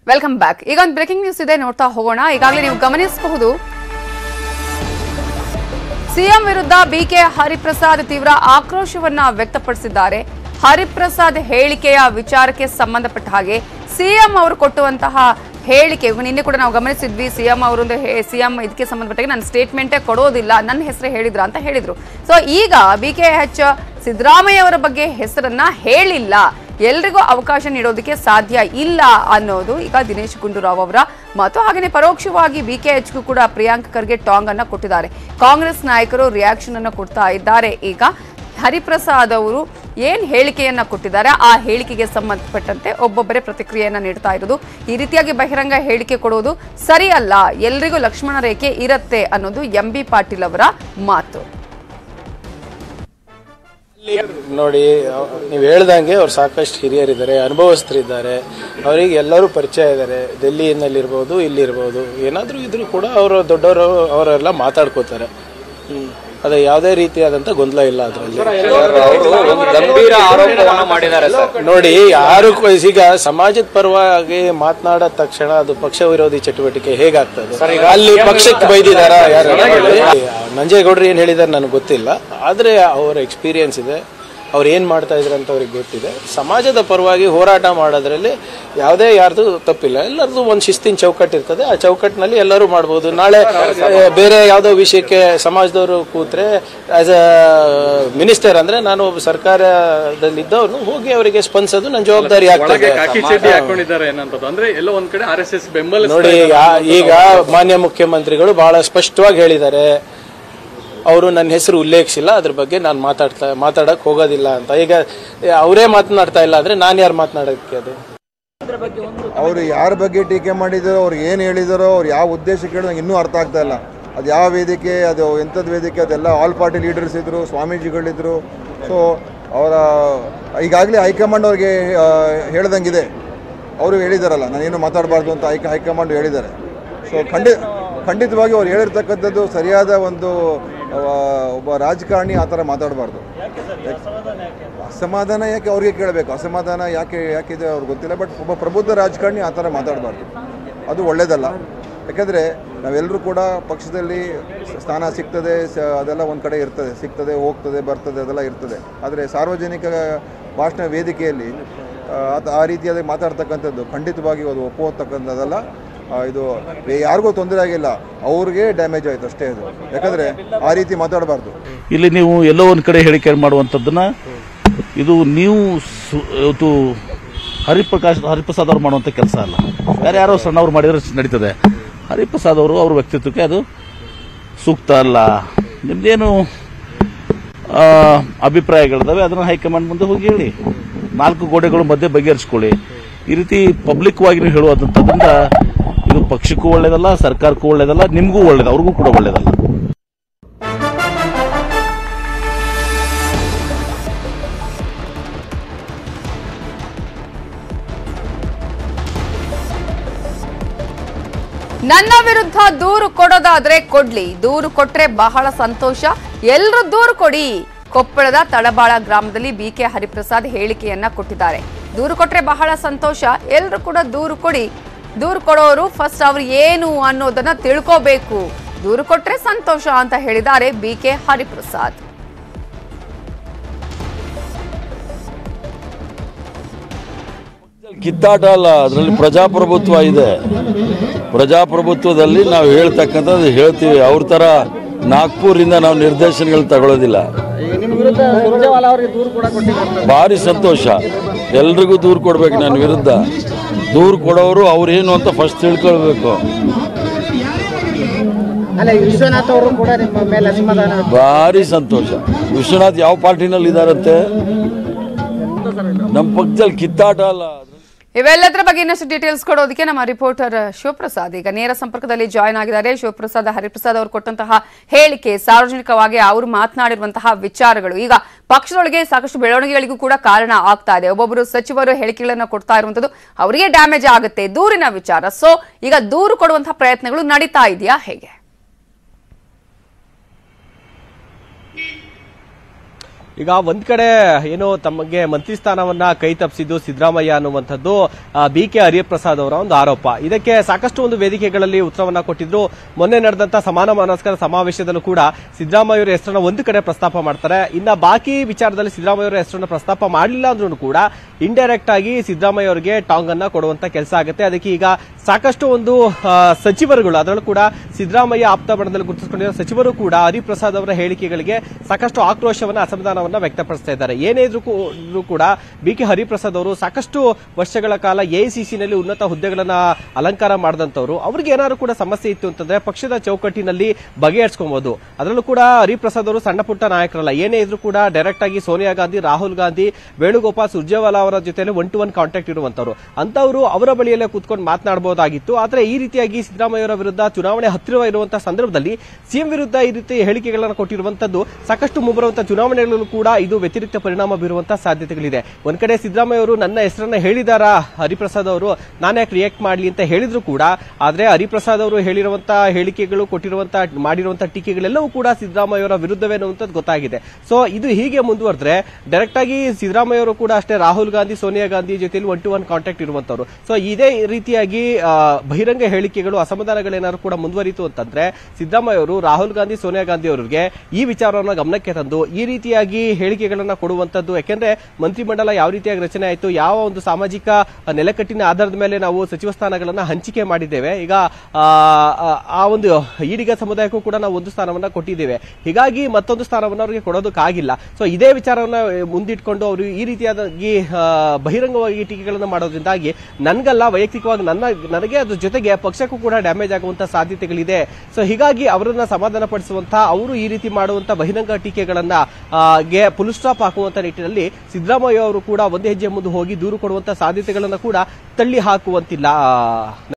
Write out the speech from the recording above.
Welcome back ಈಗ ಒಂದು breaking news ಇದೆ ನೋಡ್ತಾ ಹೋಗೋಣ ಈಗಾಗಲೇ ನೀವು ಗಮನಿಸಬಹುದು ಸಿಎಂ ವಿರುದ್ಧ ಬಿಕೆ ಹರಿಪ್ರಸಾದ್ ತೀವ್ರ ಆಕ್ರೋಶವನ್ನ ವ್ಯಕ್ತಪಡಿಸಿದ್ದಾರೆ ಹರಿಪ್ರಸಾದ್ ಹೇಳಿಕೆಯ ವಿಚಾರಕ್ಕೆ ಸಂಬಂಧಪಟ್ಟ ಹಾಗೆ ಸಿಎಂ ಅವರು ಕೊಟ್ಟುವಂತಹ ಹೇಳಿಕೆ ನಿನ್ನೆ ಕೂಡ ನಾವು ಗಮನಿಸಿದ್ವಿ ಸಿಎಂ ಅವರೊಂದು ಸಿಎಂ ಇದಕ್ಕೆ ಸಂಬಂಧಪಟ್ಟಾಗ ನನ್ನ ಸ್ಟೇಟ್ಮೆಂಟೇ ಕೊಡೋದಿಲ್ಲ ನನ್ನ ಹೆಸರು ಹೇಳಿದ್ರ ಅಂತ ಹೇಳಿದ್ರು ಸೊ ಈಗ ಬಿ ಕೆ ಎಚ್ ಸಿದ್ದರಾಮಯ್ಯ ಅವರ ಬಗ್ಗೆ ಹೆಸರನ್ನ ಹೇಳಿಲ್ಲ ಎಲ್ರಿಗೂ ಅವಕಾಶ ನೀಡೋದಕ್ಕೆ ಸಾಧ್ಯ ಇಲ್ಲ ಅನ್ನೋದು ಈಗ ದಿನೇಶ್ ಗುಂಡೂರಾವ್ ಅವರ ಮಾತು ಹಾಗೆಯೇ ಪರೋಕ್ಷವಾಗಿ ಬಿ ಕೆ ಎಚ್ಗೂ ಕೂಡ ಪ್ರಿಯಾಂಕ್ ಖರ್ಗೆ ಟಾಂಗ್ ಅನ್ನ ಕೊಟ್ಟಿದ್ದಾರೆ ಕಾಂಗ್ರೆಸ್ ನಾಯಕರು ರಿಯಾಕ್ಷನ್ ಅನ್ನು ಕೊಡ್ತಾ ಇದ್ದಾರೆ ಈಗ ಹರಿಪ್ರಸಾದ್ ಅವರು ಏನ್ ಹೇಳಿಕೆಯನ್ನ ಕೊಟ್ಟಿದ್ದಾರೆ ಆ ಹೇಳಿಕೆಗೆ ಸಂಬಂಧಪಟ್ಟಂತೆ ಒಬ್ಬೊಬ್ಬರೇ ಪ್ರತಿಕ್ರಿಯೆಯನ್ನ ನೀಡ್ತಾ ಇರೋದು ಈ ರೀತಿಯಾಗಿ ಬಹಿರಂಗ ಹೇಳಿಕೆ ಕೊಡುವುದು ಸರಿಯಲ್ಲ ಎಲ್ರಿಗೂ ಲಕ್ಷ್ಮಣ ರೇಖೆ ಇರತ್ತೆ ಅನ್ನೋದು ಎಂ ಬಿ ಪಾಟೀಲ್ ಅವರ ಮಾತು ನೋಡಿ ನೀವು ಹೇಳ್ದಂಗೆ ಅವ್ರು ಸಾಕಷ್ಟು ಹಿರಿಯರಿದ್ದಾರೆ ಅನುಭವಸ್ಥರಿದ್ದಾರೆ ಅವರಿಗೆ ಎಲ್ಲರೂ ಪರಿಚಯ ಇದ್ದಾರೆ ಡೆಲ್ಲಿನಲ್ಲಿರ್ಬೋದು ಇಲ್ಲಿರ್ಬೋದು ಏನಾದರೂ ಇದ್ರೂ ಕೂಡ ಅವರು ದೊಡ್ಡವರು ಅವರೆಲ್ಲ ಮಾತಾಡ್ಕೋತಾರೆ ಹ್ಮ್. ಅದೇ ಯಾವುದೇ ರೀತಿಯಾದಂಥ ಗೊಂದಲ ಇಲ್ಲ ಅದರಲ್ಲಿ ಅವರು ಒಂದು ಗಂಭೀರ ಆರೋಪವನ್ನು ಮಾಡಿದ್ದಾರೆ ಸರ್ ನೋಡಿ ಯಾರು ಕ- ಈಗ ಸಮಾಜದ ಪರವಾಗಿ ಮಾತನಾಡಿದ ತಕ್ಷಣ ಅದು ಪಕ್ಷ ವಿರೋಧಿ ಚಟುವಟಿಕೆ ಹೇಗಾಗ್ತದೆ ಅಲ್ಲಿ ಪಕ್ಷಕ್ಕೆ ಬೈದಿದಾರ ಯಾರು ನಂಜೇಗೌಡರು ಏನ್ ಹೇಳಿದಾರೆ ನನಗೆ ಗೊತ್ತಿಲ್ಲ ಆದ್ರೆ ಅವರ ಎಕ್ಸ್ಪೀರಿಯನ್ಸ್ ಇದೆ ಅವ್ರು ಏನ್ ಮಾಡ್ತಾ ಇದ್ರು ಅಂತ ಅವ್ರಿಗೆ ಗೊತ್ತಿದೆ ಸಮಾಜದ ಪರವಾಗಿ ಹೋರಾಟ ಮಾಡೋದ್ರಲ್ಲಿ ಯಾವುದೇ ಯಾರ್ದು ತಪ್ಪಿಲ್ಲ ಎಲ್ಲರದು ಒಂದು ಶಿಸ್ತಿನ ಚೌಕಟ್ಟು ಇರ್ತದೆ ಆ ಚೌಕಟ್ಟಿನಲ್ಲಿ ಎಲ್ಲರೂ ಮಾಡ್ಬೋದು ನಾಳೆ ಆ, ಬೇರೆ ಯಾವುದೋ ವಿಷಯಕ್ಕೆ ಸಮಾಜದವರು ಕೂತ್ರೆ ಆಸ್ ಅ ಮಿನಿಸ್ಟರ್ ಅಂದ್ರೆ ನಾನು ಒಬ್ಬ ಸರ್ಕಾರದಲ್ಲಿದ್ದವನು ಹೋಗಿ ಅವರಿಗೆ ಸ್ಪಂದಿಸೋದು ನನ್ನ ಜವಾಬ್ದಾರಿ ಆಗ್ತದೆ ಕಾಕಿ ಚಡ್ಡಿ ಹಾಕೊಂಡಿದ್ದಾರೆ ಏನಂತದ್ದು ಅಂದ್ರೆ ಎಲ್ಲೋ ಒಂದ್ ಕಡೆ ಆರ್ ಎಸ್ ಎಸ್ ಬೆಂಬಲ ನೋಡಿ ಯಾ- ಈಗ ಮಾನ್ಯ ಮುಖ್ಯಮಂತ್ರಿಗಳು ಬಹಳ ಸ್ಪಷ್ಟವಾಗಿ ಹೇಳಿದ್ದಾರೆ ಅವರು ನನ್ನ ಹೆಸರು ಉಲ್ಲೇಖಿಸಿಲ್ಲ ಅದ್ರ ಬಗ್ಗೆ ನಾನು ಮಾತಾಡ್ತಾ ಮಾತಾಡಕ್ ಹೋಗೋದಿಲ್ಲ ಅಂತ ಈಗ ಅವರೇ ಮಾತನಾಡ್ತಾ ಇಲ್ಲ ಅಂದ್ರೆ ನಾನು ಯಾರು ಮಾತನಾಡೋಕ್ಕೆ ಅದು ಅವರು ಯಾರ ಬಗ್ಗೆ ಟೀಕೆ ಮಾಡಿದಾರೋ ಅವ್ರು ಏನು ಹೇಳಿದಾರೋ ಅವ್ರು ಯಾವ ಉದ್ದೇಶಕ್ಕೆ ಹೇಳಿದ್ರು ನಂಗೆ ಇನ್ನೂ ಅರ್ಥ ಆಗ್ತಾ ಇಲ್ಲ ಅದು ಯಾವ ವೇದಿಕೆ ಅದು ಎಂಥದ್ದು ವೇದಿಕೆ ಅದೆಲ್ಲ ಆಲ್ ಪಾರ್ಟಿ ಲೀಡರ್ಸ್ ಇದ್ದರು ಸ್ವಾಮೀಜಿಗಳಿದ್ರು ಸೊ ಅವರ ಈಗಾಗಲೇ ಹೈಕಮಾಂಡ್ ಅವ್ರಿಗೆ ಆ, ಹೇಳ್ದಂಗಿದೆ ಅವರು ಹೇಳಿದಾರಲ್ಲ ನಾನೇನು ಮಾತಾಡಬಾರ್ದು ಅಂತ ಹೈಕ ಹೈಕಮಾಂಡ್ ಹೇಳಿದ್ದಾರೆ ಸೊ ಖಂಡಿ ಖಂಡಿತವಾಗಿ ಅವ್ರು ಹೇಳಿರ್ತಕ್ಕಂಥದ್ದು ಸರಿಯಾದ ಒಂದು ಆ, ಒಬ್ಬ ರಾಜಕಾರಣಿ ಆ ಥರ ಮಾತಾಡಬಾರ್ದು ಅಸಮಾಧಾನ ಯಾಕೆ ಅವ್ರಿಗೆ ಕೇಳಬೇಕು ಅಸಮಾಧಾನ ಯಾಕೆ ಯಾಕಿದೆ ಅವ್ರಿಗೆ ಗೊತ್ತಿಲ್ಲ ಬಟ್ ಒಬ್ಬ ಪ್ರಬುದ್ಧ ರಾಜಕಾರಣಿ ಆ ಥರ ಮಾತಾಡಬಾರ್ದು ಅದು ಒಳ್ಳೇದಲ್ಲ ಯಾಕಂದರೆ ನಾವೆಲ್ಲರೂ ಕೂಡ ಪಕ್ಷದಲ್ಲಿ ಸ್ಥಾನ ಸಿಗ್ತದೆ ಸ- ಅದೆಲ್ಲ ಒಂದು ಕಡೆ ಇರ್ತದೆ ಸಿಗ್ತದೆ ಹೋಗ್ತದೆ ಬರ್ತದೆ ಅದೆಲ್ಲ ಇರ್ತದೆ ಆದರೆ ಸಾರ್ವಜನಿಕ ಭಾಷಣ ವೇದಿಕೆಯಲ್ಲಿ ಆ, ಆತ- ಆ ರೀತಿಯಾಗಿ ಮಾತಾಡ್ತಕ್ಕಂಥದ್ದು ಖಂಡಿತವಾಗಿ ಅದು ಒಪ್ಪುವತಕ್ಕಂಥದ್ದಲ್ಲ ಆ, ಇದು ಯಾರಿಗೂ ತೊಂದರೆ ಆಗಿಲ್ಲ ಅವ್ರಿಗೆ ಡ್ಯಾಮೇಜ್ ಆಯಿತು ಅಷ್ಟೇ ಅದು ಯಾಕಂದರೆ ಆ ರೀತಿ ಮಾತಾಡಬಾರ್ದು ಇಲ್ಲಿ ನೀವು ಎಲ್ಲೋ ಒಂದು ಕಡೆ ಹೇಳಿಕೆ ಮಾಡುವಂಥದ್ದನ್ನ ಇದು ನೀವು ಸು- ಇವತ್ತು ಹರಿಪ್ರಕಾಶ್ ಹರಿಪ್ರಸಾದ್ ಅವ್ರು ಮಾಡುವಂಥ ಕೆಲಸ ಅಲ್ಲ ಬೇರೆ ಯಾರೋ ಸಣ್ಣವ್ರು ಮಾಡಿದ್ರೆ ನಡೀತದೆ ಹರಿಪ್ರಸಾದ್ ಅವರು ಅವ್ರ ವ್ಯಕ್ತಿತ್ವಕ್ಕೆ ಅದು ಸೂಕ್ತ ಅಲ್ಲ ನಿಮ್ದೇನು ಆ, ಅಭಿಪ್ರಾಯಗಳಿದಾವೆ ಅದನ್ನು ಹೈಕಮಾಂಡ್ ಮುಂದೆ ಹೋಗಿ ಹೇಳಿ ನಾಲ್ಕು ಗೋಡೆಗಳು ಮಧ್ಯೆ ಬಗೆಹರಿಸ್ಕೊಳ್ಳಿ ಈ ರೀತಿ ಪಬ್ಲಿಕ್ವಾಗಿ ನೀವು ಹೇಳುವಂಥದ್ರಿಂದ ಇದು ಪಕ್ಷಕ್ಕೂ ಒಳ್ಳೇದಲ್ಲ ಸರ್ಕಾರಕ್ಕೂ ಒಳ್ಳೇದಲ್ಲ ನಿಮಗೂ ಒಳ್ಳೇದು ಅವ್ರಿಗೂ ಕೂಡ ಒಳ್ಳೇದಲ್ಲ ನನ್ನ ವಿರುದ್ಧ ದೂರು ಕೊಡೋದಾದ್ರೆ ಕೊಡ್ಲಿ ದೂರು ಕೊಟ್ರೆ ಬಹಳ ಸಂತೋಷ ಎಲ್ರು ದೂರು ಕೊಡಿ ಕೊಪ್ಪಳದ ತಳಬಾಳ ಗ್ರಾಮದಲ್ಲಿ ಬಿ ಕೆ ಹರಿಪ್ರಸಾದ್ ಹೇಳಿಕೆಯನ್ನ ಕೊಟ್ಟಿದ್ದಾರೆ ದೂರು ಕೊಟ್ರೆ ಬಹಳ ಸಂತೋಷ ಎಲ್ರು ಕೂಡ ದೂರು ಕೊಡಿ ದೂರು ಕೊಡೋರು ಫಸ್ಟ್ ಅವ್ರು ಏನು ಅನ್ನೋದನ್ನ ತಿಳ್ಕೋಬೇಕು ದೂರು ಕೊಟ್ರೆ ಸಂತೋಷ ಅಂತ ಹೇಳಿದ್ದಾರೆ ಬಿ ಕೆ ಹರಿಪ್ರಸಾದ್ ಕಿತ್ತಾಟ ಅಲ್ಲ ಅದರಲ್ಲಿ ಪ್ರಜಾಪ್ರಭುತ್ವ ಇದೆ ಪ್ರಜಾಪ್ರಭುತ್ವದಲ್ಲಿ ನಾವು ಹೇಳ್ತಕ್ಕಂಥದ್ದು ಹೇಳ್ತೀವಿ ಅವ್ರ ಥರ ನಾಗ್ಪುರಿಂದ ನಾವು ನಿರ್ದೇಶನಗಳು ತಗೊಳ್ಳೋದಿಲ್ಲ ಭಾರಿ ಸಂತೋಷ ಎಲ್ರಿಗೂ ದೂರು ಕೊಡ್ಬೇಕು ನನ್ನ ವಿರುದ್ಧ ದೂರು ಕೊಡೋರು ಅವ್ರೇನು ಅಂತ ಫಸ್ಟ್ ತಿಳ್ಕೊಳ್ಬೇಕು ಅಲ್ಲ ವಿಶ್ವನಾಥ್ ಅವರು ಕೂಡ ನಿಮ್ಮ ಮೇಲೆ ಅಸಮಾಧಾನ ಭಾರಿ ಸಂತೋಷ ವಿಶ್ವನಾಥ್ ಯಾವ ಪಾರ್ಟಿನಲ್ಲಿ ಇದಾರಂತೆ ನಮ್ಮ ಪಕ್ಷದಲ್ಲಿ ಕಿತ್ತಾಟ ಅಲ್ಲ ಇವೆಲ್ಲದರ ಬಗ್ಗೆ ಇನ್ನಷ್ಟು ಡೀಟೇಲ್ಸ್ ಕೊಡೋದಕ್ಕೆ ನಮ್ಮ ರಿಪೋರ್ಟರ್ ಶಿವಪ್ರಸಾದ್ ಈಗ ನೇರ ಸಂಪರ್ಕದಲ್ಲಿ ಜಾಯ್ನ್ ಆಗಿದ್ದಾರೆ ಶಿವಪ್ರಸಾದ್ ಹರಿಪ್ರಸಾದ್ ಅವರು ಕೊಟ್ಟಂತಹ ಹೇಳಿಕೆ ಸಾರ್ವಜನಿಕವಾಗಿ ಅವರು ಮಾತನಾಡಿರುವಂತಹ ವಿಚಾರಗಳು ಈಗ ಪಕ್ಷದೊಳಗೆ ಸಾಕಷ್ಟು ಬೆಳವಣಿಗೆಗಳಿಗೂ ಕೂಡ ಕಾರಣ ಆಗ್ತಾ ಇದೆ ಒಬ್ಬೊಬ್ಬರು ಸಚಿವರು ಹೇಳಿಕೆಗಳನ್ನ ಕೊಡ್ತಾ ಇರುವಂತದ್ದು ಅವರಿಗೆ ಡ್ಯಾಮೇಜ್ ಆಗುತ್ತೆ ದೂರಿನ ವಿಚಾರ ಸೊ ಈಗ ದೂರು ಕೊಡುವಂತಹ ಪ್ರಯತ್ನಗಳು ನಡೀತಾ ಇದೆಯಾ ಹೇಗೆ ಈಗ ಒಂದ್ ಕಡೆ ಏನು ತಮಗೆ ಮಂತ್ರಿ ಸ್ಥಾನವನ್ನ ಕೈ ತಪ್ಪಿಸಿದ್ದು ಸಿದ್ದರಾಮಯ್ಯ ಅನ್ನುವಂಥದ್ದು ಬಿ ಕೆ ಹರಿಪ್ರಸಾದ್ ಅವರ ಒಂದು ಆರೋಪ ಇದಕ್ಕೆ ಸಾಕಷ್ಟು ಒಂದು ವೇದಿಕೆಗಳಲ್ಲಿ ಉತ್ತರವನ್ನ ಕೊಟ್ಟಿದ್ರು ಮೊನ್ನೆ ನಡೆದಂತ ಸಮಾನ ಮನಸ್ಕರ ಸಮಾವೇಶದಲ್ಲೂ ಕೂಡ ಸಿದ್ದರಾಮಯ್ಯ ಅವರ ಹೆಸರನ್ನ ಒಂದು ಕಡೆ ಪ್ರಸ್ತಾಪ ಮಾಡ್ತಾರೆ ಇನ್ನ ಬಾಕಿ ವಿಚಾರದಲ್ಲಿ ಸಿದ್ದರಾಮಯ್ಯ ಅವರ ಹೆಸರನ್ನ ಪ್ರಸ್ತಾಪ ಮಾಡಲಿಲ್ಲ ಅಂದ್ರೂ ಕೂಡ ಇಂಡೈರೆಕ್ಟ್ ಆಗಿ ಸಿದ್ದರಾಮಯ್ಯ ಅವರಿಗೆ ಟಾಂಗ್ ಅನ್ನ ಕೊಡುವಂತ ಕೆಲಸ ಆಗುತ್ತೆ ಅದಕ್ಕೆ ಈಗ ಸಾಕಷ್ಟು ಒಂದು ಆ, ಸಚಿವರುಗಳು ಅದರಲ್ಲೂ ಕೂಡ ಸಿದ್ದರಾಮಯ್ಯ ಆಪ್ತ ಬಣದಲ್ಲಿ ಗುರುತಿಸಿಕೊಂಡಿರೋ ಸಚಿವರು ಕೂಡ ಹರಿಪ್ರಸಾದ್ ಅವರ ಹೇಳಿಕೆಗಳಿಗೆ ಸಾಕಷ್ಟು ಆಕ್ರೋಶವನ್ನ ಅಸಮಾಧಾನವನ್ನ ವ್ಯಕ್ತಪಡಿಸ್ತಾ ಇದ್ದಾರೆ ಏನೇ ಇದ್ರೂ ಕೂ- ಇದ್ರೂ ಕೂಡ ಬಿ ಕೆ ಹರಿಪ್ರಸಾದ್ ಅವರು ಸಾಕಷ್ಟು ವರ್ಷಗಳ ಕಾಲ ಎಐಸಿಸಿನಲ್ಲಿ ಉನ್ನತ ಹುದ್ದೆಗಳನ್ನ ಅಲಂಕಾರ ಮಾಡಿದಂತವರು ಅವ್ರಿಗೆ ಏನಾದ್ರು ಕೂಡ ಸಮಸ್ಯೆ ಇತ್ತು ಅಂತಂದ್ರೆ ಪಕ್ಷದ ಚೌಕಟ್ಟಿನಲ್ಲಿ ಬಗೆಹರಿಸ್ಕೊಬಹುದು ಅದರಲ್ಲೂ ಕೂಡ ಹರಿಪ್ರಸಾದ್ ಅವರು ಸಣ್ಣ ಪುಟ್ಟ ನಾಯಕರಲ್ಲ ಏನೇ ಇದ್ರೂ ಕೂಡ ಡೈರೆಕ್ಟ್ ಆಗಿ ಸೋನಿಯಾ ಗಾಂಧಿ ರಾಹುಲ್ ಗಾಂಧಿ ವೇಣುಗೋಪಾಲ್ ಸುರ್ಜೇವಾಲಾ ಅವರ ಜೊತೆ ಒನ್ ಟು ಒನ್ ಕಾಂಟ್ಯಾಕ್ಟ್ ಇರುವಂತವರು ಅಂತವರು ಅವರ ಬಳಿಯಲ್ಲೇ ಕೂತ್ಕೊಂಡು ಮಾತನಾಡಬಹುದಾಗಿತ್ತು ಆದ್ರೆ ಈ ರೀತಿಯಾಗಿ ಸಿದ್ದರಾಮಯ್ಯ ಅವರ ವಿರುದ್ಧ ಚುನಾವಣೆ ಹತ್ತಿರ ಇರುವಂತಹ ಸಂದರ್ಭದಲ್ಲಿ ಸಿಎಂ ವಿರುದ್ಧ ಈ ರೀತಿ ಹೇಳಿಕೆಗಳನ್ನು ಕೊಟ್ಟಿರುವಂತದ್ದು ಸಾಕಷ್ಟು ಮುಂಬರುವಂತಹ ಚುನಾವಣೆಗಳಲ್ಲೂ ಕೂಡ ಇದು ವ್ಯತಿರಿಕ್ತ ಪರಿಣಾಮ ಬೀರುವಂತಹ ಸಾಧ್ಯತೆಗಳಿದೆ ಒಂದ್ ಕಡೆ ಸಿದ್ದರಾಮಯ್ಯ ಅವರು ನನ್ನ ಹೆಸರನ್ನ ಹೇಳಿದಾರ ಹರಿಪ್ರಸಾದ್ ಅವರು ನಾನು ಯಾಕೆ ರಿಯಾಕ್ಟ್ ಮಾಡ್ಲಿ ಅಂತ ಹೇಳಿದ್ರು ಕೂಡ ಆದ್ರೆ ಹರಿಪ್ರಸಾದ್ ಅವರು ಹೇಳಿರುವಂತಹ ಹೇಳಿಕೆಗಳು ಕೊಟ್ಟಿರುವಂತಹ ಮಾಡಿರುವಂತಹ ಟೀಕೆಗಳೆಲ್ಲವೂ ಕೂಡ ಸಿದ್ದರಾಮಯ್ಯ ಅವರ ವಿರುದ್ಧವೇ ಅನ್ನುವಂಥದ್ದು ಗೊತ್ತಾಗಿದೆ ಸೊ ಇದು ಹೀಗೆ ಮುಂದುವರೆದ್ರೆ ಡೈರೆಕ್ಟ್ ಆಗಿ ಸಿದ್ದರಾಮಯ್ಯ ಅವರು ಕೂಡ ಅಷ್ಟೇ ರಾಹುಲ್ ಗಾಂಧಿ ಸೋನಿಯಾ ಗಾಂಧಿ ಜೊತೆಲಿ ಒನ್ ಟು ಒನ್ ಕಾಂಟ್ಯಾಕ್ಟ್ ಇರುವಂತವರು ಸೊ ಇದೇ ರೀತಿಯಾಗಿ ಆ, ಬಹಿರಂಗ ಹೇಳಿಕೆಗಳು ಅಸಮಾಧಾನಗಳೇನಾದ್ರು ಕೂಡ ಮುಂದುವರಿತು ಅಂತಂದ್ರೆ ಸಿದ್ದರಾಮಯ್ಯ ಅವರು ರಾಹುಲ್ ಗಾಂಧಿ ಸೋನಿಯಾ ಗಾಂಧಿ ಅವರಿಗೆ ಈ ವಿಚಾರವನ್ನು ಗಮನಕ್ಕೆ ತಂದು ಈ ರೀತಿಯಾಗಿ ಹೇಳಿಕೆಗಳನ್ನ ಕೊಡುವಂತದ್ದು ಯಾಕೆಂದ್ರೆ ಮಂತ್ರಿಮಂಡಲ ಯಾವ ರೀತಿಯಾಗಿ ರಚನೆ ಆಯಿತು ಯಾವ ಒಂದು ಸಾಮಾಜಿಕ ನೆಲೆಕಟ್ಟಿನ ಆಧಾರದ ಮೇಲೆ ನಾವು ಸಚಿವ ಸ್ಥಾನಗಳನ್ನ ಹಂಚಿಕೆ ಮಾಡಿದ್ದೇವೆ ಈಗ ಆ, ಆ, ಆ ಒಂದು ಈಡಿಗ ಸಮುದಾಯಕ್ಕೂ ಕೂಡ ನಾವು ಒಂದು ಸ್ಥಾನವನ್ನ ಕೊಟ್ಟಿದ್ದೇವೆ ಹೀಗಾಗಿ ಮತ್ತೊಂದು ಸ್ಥಾನವನ್ನ ಅವರಿಗೆ ಕೊಡೋದಕ್ಕಾಗಿಲ್ಲ ಸೊ ಇದೇ ವಿಚಾರವನ್ನ ಮುಂದಿಟ್ಕೊಂಡು ಅವರು ಈ ರೀತಿಯಾಗಿ ಆ, ಬಹಿರಂಗವಾಗಿ ಟೀಕೆಗಳನ್ನು ಮಾಡೋದ್ರಿಂದಾಗಿ ನನ್ಗಲ್ಲ ವೈಯಕ್ತಿಕವಾಗಿ ನನ್ನ ನನಗೆ ಅದ್ರ ಜೊತೆಗೆ ಪಕ್ಷಕ್ಕೂ ಕೂಡ ಡ್ಯಾಮೇಜ್ ಆಗುವಂತ ಸಾಧ್ಯತೆಗಳಿದೆ ಸೊ ಹೀಗಾಗಿ ಅವರನ್ನ ಸಮಾಧಾನ ಪಡಿಸುವಂತ ಅವರು ಈ ರೀತಿ ಮಾಡುವಂತ ಬಹಿರಂಗ ಟೀಕೆಗಳನ್ನ ಆ, ಗೆ ಫುಲ್ ಸ್ಟಾಪ್ ಹಾಕುವಂತ ನಿಟ್ಟಿನಲ್ಲಿ ಸಿದ್ದರಾಮಯ್ಯ ಅವರು ಕೂಡ ಒಂದೇ ಹೆಜ್ಜೆ ಮುಂದೆ ಹೋಗಿ ದೂರು ಕೊಡುವಂತ ಸಾಧ್ಯತೆಗಳನ್ನ ಕೂಡ ತಳ್ಳಿ ಹಾಕುವಂತಿಲ್ಲ